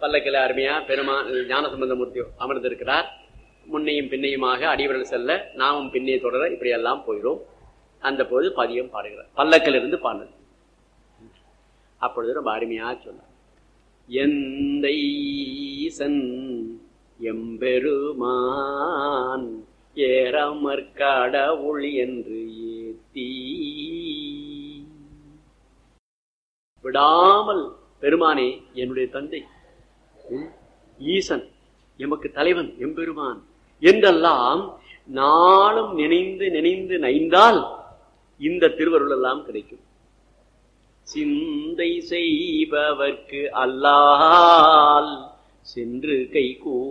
பல்லக்கில் அருமையா பெருமா ஞானசம்பந்தமூர்த்தி அமர்ந்திருக்கிறார் முன்னையும் பின்னையுமாக அடிவர்கள் செல்ல நாமும் பின்னே தொடர இப்படியெல்லாம் போயிடும் அந்த போது பதியம் பாடுகிறார் பல்லக்கில் இருந்து பாடுறது அப்பொழுது ரொம்ப அருமையா சொன்னார் எந்த ஈசன் எம்பெருமான் ஏறமற்கடவுள் என்று ஏத்தி விடாமல் பெருமானே என்னுடைய தந்தை உம், ஈசன் எமக்கு தலைவன் எம்பெருமான் என்றெல்லாம் நாளும் நினைந்து நினைந்து நைந்தால் இந்த திருவருள் எல்லாம் கிடைக்கும் சிந்தை செய்பவர்க்கு அல்லால் சென்று கை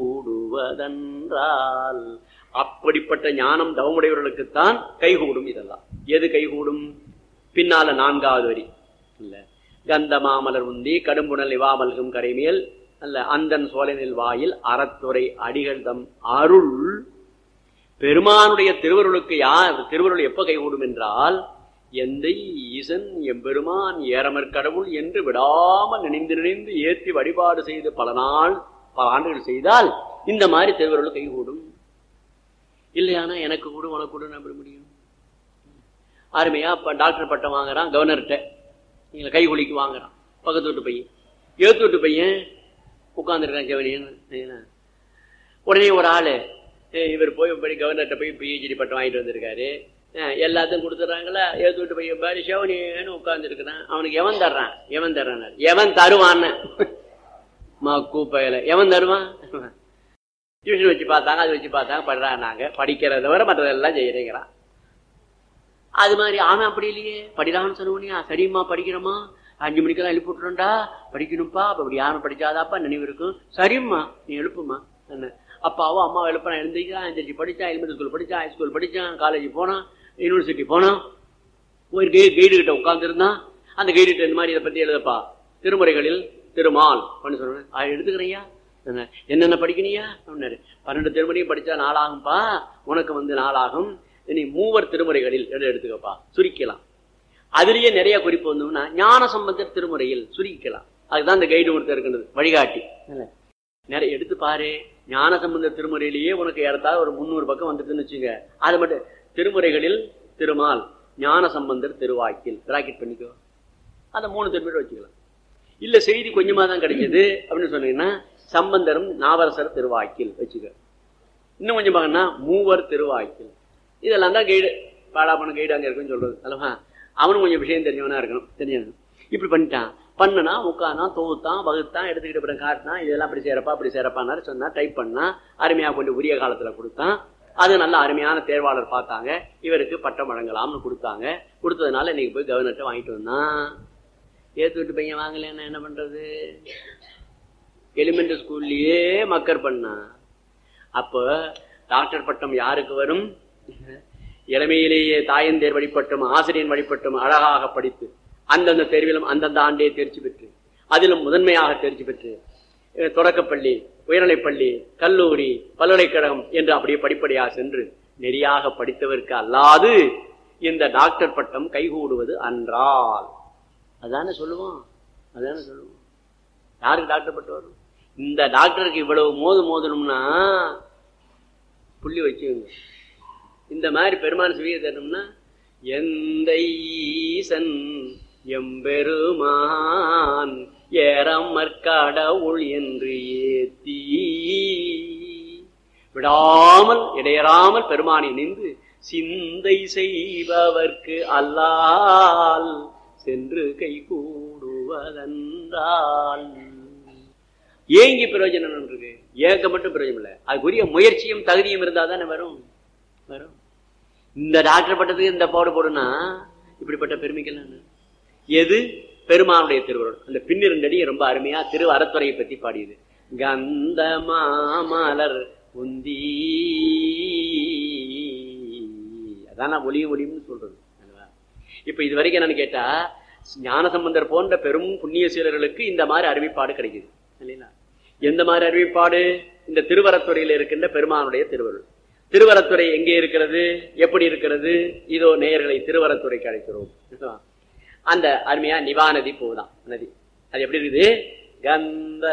கூடுவதென்றால் அப்படிப்பட்ட ஞானம் தவமுடையவர்களுக்குத்தான் கைகூடும் இதெல்லாம் எது கைகூடும் பின்னால நான்காவது வரி இல்ல கந்த மாமலர் உந்தி கடும்புணல் இவாமல்கும் கரைமேல் அல்ல அந்தன் சோழனில் வாயில் அறத்துறை அடிகள் தம் அருள் பெருமானுடைய திருவருளுக்கு யார் திருவருள் எப்ப கைகூடும் என்றால் எந்தை ஈசன் எம்பெருமான் ஏறமற் கடவுள் என்று விடாமல் நினைந்து நினைந்து ஏற்றி வழிபாடு செய்து பல நாள் பல ஆண்டுகள் செய்தால் இந்த மாதிரி திருவருள் கைகூடும் இல்லையானா எனக்கு கூட உனக்கு கூட நம்ப முடியும் அருமையா இப்ப டாக்டர் பட்டம் வாங்குறான் கவர்னர்கிட்ட நீங்க கை குலிக்கு வாங்குறான் பக்கத்து வீட்டு பையன் எழுத்து வீட்டு பையன் உட்காந்துருக்கான் செவனியன் உடனே ஒரு ஆளு ஏய், இவர் போய் படி கவர்னர்கிட்ட போய் பிஹெச்டி பட்டம் வாங்கிட்டு வந்திருக்காரு அஹ், எல்லாத்தையும் கொடுத்துட்றாங்களா எழுத்து விட்டு பையன் பாரு செவனியன்னு உட்காந்துருக்கிறான் அவனுக்கு எவன் தர்றான் எவன் தர்றான் எவன் தருவான்னு மா கூப்பையில எவன் தருவான் டியூஷன் வச்சு பார்த்தாங்க அது வச்சு பார்த்தாங்க படுறாங்க நாங்க படிக்கிறத விட மற்றதெல்லாம் செய்யறேங்கிறான் அது மாதிரி அவன் அப்படி இல்லையே படிடான்னு சொன்னோனியா சரிம்மா படிக்கிறோமா அஞ்சு மணிக்கெல்லாம் எழுப்பி விட்டுறோம்டா படிக்கணும்ப்பா அப்ப இப்படி யாரும் படிச்சாதாப்பா நினைவு இருக்கும் சரிம்மா நீ எழுப்புமா என்ன அப்பாவும் அம்மா எழுப்பா எழுந்திரிக்கிறான் எழுந்திரிச்சு படிச்சான் எலிமெண்ட் ஸ்கூல் படிச்சான் ஹை ஸ்கூல் படிச்சான் காலேஜ் போனான் யூனிவர்சிட்டி போனான் ஒரு கை கைடு கிட்ட உட்காந்துருந்தான் அந்த கைடு கிட்ட இந்த மாதிரி இதை பத்தி எழுதப்பா திருமுறைகளில் திருமால் பண்ணி சொன்னேன் "ஆ, எடுத்துக்கிறையா என்ன, என்னென்ன படிக்கணியா அப்படின்னாரு பன்னெண்டு திருமுறையும் படிச்சா நாளாகும்பா உனக்கு வந்து நாளாகும் நீ மூவர் திருமுறைகளில் எடு எடுத்துக்கப்பா சுருக்கலாம் அதுலயே நிறைய குறிப்பு வந்தோம்னா ஞான சம்பந்தர் திருமுறையில் சுருக்கிக்கலாம் அதுதான் இந்த கைடு ஒருத்தர் இருக்கின்றது வழிகாட்டி இல்ல? நிறைய எடுத்து பாரு ஞான சம்பந்தர் திருமுறையிலேயே உனக்கு ஏறத்தாழ ஒரு முந்நூறு பக்கம் வந்துட்டுன்னு வச்சுங்க அது மட்டும் திருமுறைகளில் திருமால் ஞான சம்பந்தர் திருவாக்கில் பிராக்கெட் பண்ணிக்கோ அந்த மூணு திருமுறை வச்சுக்கலாம் இல்ல செய்தி கொஞ்சமா தான் கிடைச்சது அப்படின்னு சொன்னீங்கன்னா சம்பந்தரும் நாவரசர் திருவாக்கில் வச்சுக்க இன்னும் கொஞ்சம் பார்க்கணும்னா மூவர் திருவாக்கில் இதெல்லாம் தான் கைடு பாடாப்பன கைடு அங்க இருக்குன்னு சொல்றது அல்லவா அவனும் கொஞ்சம் விஷயம் தெரிஞ்சவனா இருக்கணும் தெரிஞ்சவன் இப்படி பண்ணிட்டான் பண்ணனா உட்காந்தான் தொகுத்தான் வகுத்தான் எடுத்துக்கிட்டு அப்புறம் காட்டினா இதெல்லாம் அப்படி சேரப்பா அப்படி சேரப்பான்னு சொன்னா டைப் பண்ணா அருமையா கொண்டு உரிய காலத்துல கொடுத்தான் அது நல்ல அருமையான தேர்வாளர் பார்த்தாங்க இவருக்கு பட்டம் வழங்கலாம்னு கொடுத்தாங்க கொடுத்ததுனால இன்னைக்கு போய் கவர்னர்கிட்ட வாங்கிட்டு வந்தான் ஏத்து விட்டு பையன் வாங்கலைன்னா என்ன பண்றது எலிமெண்டரி ஸ்கூல்லயே மக்கர் பண்ணா அப்போ டாக்டர் பட்டம் யாருக்கு வரும் இளமையிலேயே தாயந்தேர் வழிபட்டும் ஆசிரியன் வழிபட்டும் அழகாக படித்து அந்தந்த தேர்விலும் அந்தந்த ஆண்டே தேர்ச்சி பெற்று அதிலும் முதன்மையாக தேர்ச்சி பெற்று அஹ், தொடக்கப்பள்ளி உயர்நிலைப்பள்ளி கல்லூரி பல்கலைக்கழகம் என்று அப்படியே படிப்படியாக சென்று நெறியாக படித்தவருக்கு அல்லாது இந்த டாக்டர் பட்டம் கைகூடுவது அன்றால் அதானே சொல்லுவோம் அதானே சொல்லுவோம் யாருக்கு டாக்டர் பட்டம் வரும் இந்த டாக்டருக்கு இவ்வளவு மோது மோதணும்னா புள்ளி வச்சுங்க இந்த மாதிரி பெருமான் சிவிய தரணும்னா எந்த ஈசன் எம்பெருமான் ஏறமற்கடவுள் என்று ஏத்தி விடாமல் இடையறாமல் பெருமானை நின்று சிந்தை செய்பவர்க்கு அல்லால் சென்று கை கூடுவதென்றால் ஏங்கி பிரயோஜனம் இருக்கு ஏங்க மட்டும் பிரயோஜனம் இல்லை அதுக்குரிய முயற்சியும் தகுதியும் இருந்தா தானே வரும் வரும் இந்த டாக்டர் பட்டத்துக்கு இந்த பாடு போடுனா இப்படிப்பட்ட பெருமைக்கெல்லாம் என்ன? எது பெருமானுடைய திருவருள் அந்த பின்னிரண்டடி ரொம்ப அருமையா திரு அறத்துறையை பத்தி பாடியது கந்த மாமலர் உந்தி அதான் நான் ஒளியும் ஒளியும்னு சொல்றது அல்லவா? இப்ப இது வரைக்கும் என்னன்னு கேட்டா ஞானசம்பந்தர் போன்ற பெரும் புண்ணிய சீலர்களுக்கு இந்த மாதிரி அறிவிப்பாடு கிடைக்குது இல்லைங்களா எந்த மாதிரி அறிவிப்பாடு இந்த திருவரத்துறையில் இருக்கின்ற பெருமானுடைய திருவருள் திருவரத்துறை எங்கே இருக்கிறது எப்படி இருக்கிறது இதோ நேயர்களை திருவரத்துறைக்கு அழைக்கிறோம் அந்த அருமையா நிவா நதி போகுதான் நதி அது எப்படி இருக்குது கந்த